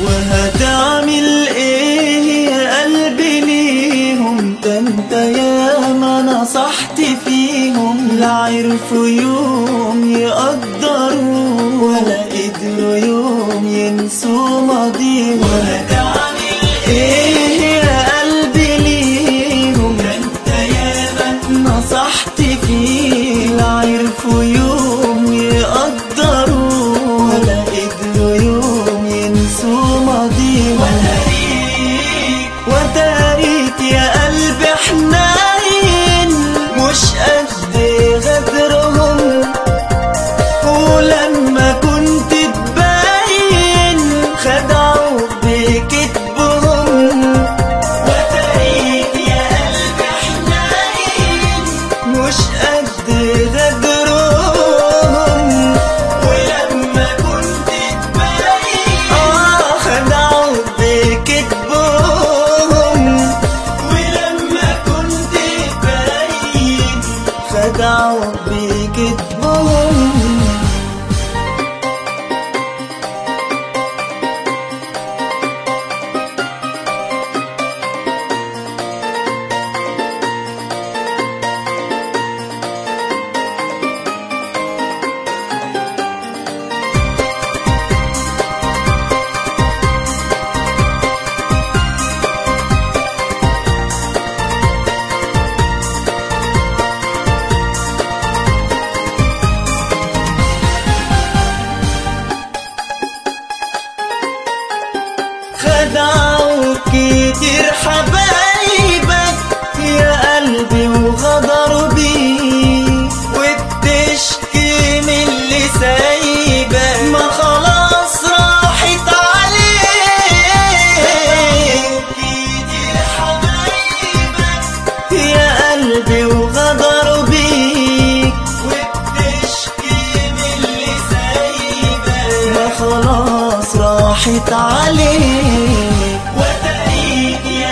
وهتعمل ايه يا قلبي ليهم ده انت يا ما نصحت فيهم لا عرفوا يوم يقدروا ولا قدروا يوم ينسوا ماضيهم وهتعمل ايه يا قلبي ليهم ده انت يا ما نصحت فيهم لا عرفوا يوم يقدروا ولا قدروا يوم ينسوا ماضيهم وتاريك وتاريك يا قلبي حنين مش قد غدرهم ولما كنت تبين خدعوا بكتبهم وتاريك يا قلبي حنين مش قد غدرهم ولما كنت تبين اه خدعوا بكتبهم ولما كنت تبين خدعوا بكتبهم خدعوا كتير حبايبك يا قلبي وغدروا بيك وبتشكي من اللي سايبك ما خلاص راحت عليك كتير حبايبك يا قلبي وغدروا بيك وبتشكي من اللي سايبك ما خلاص راحت عليك وتاريك يا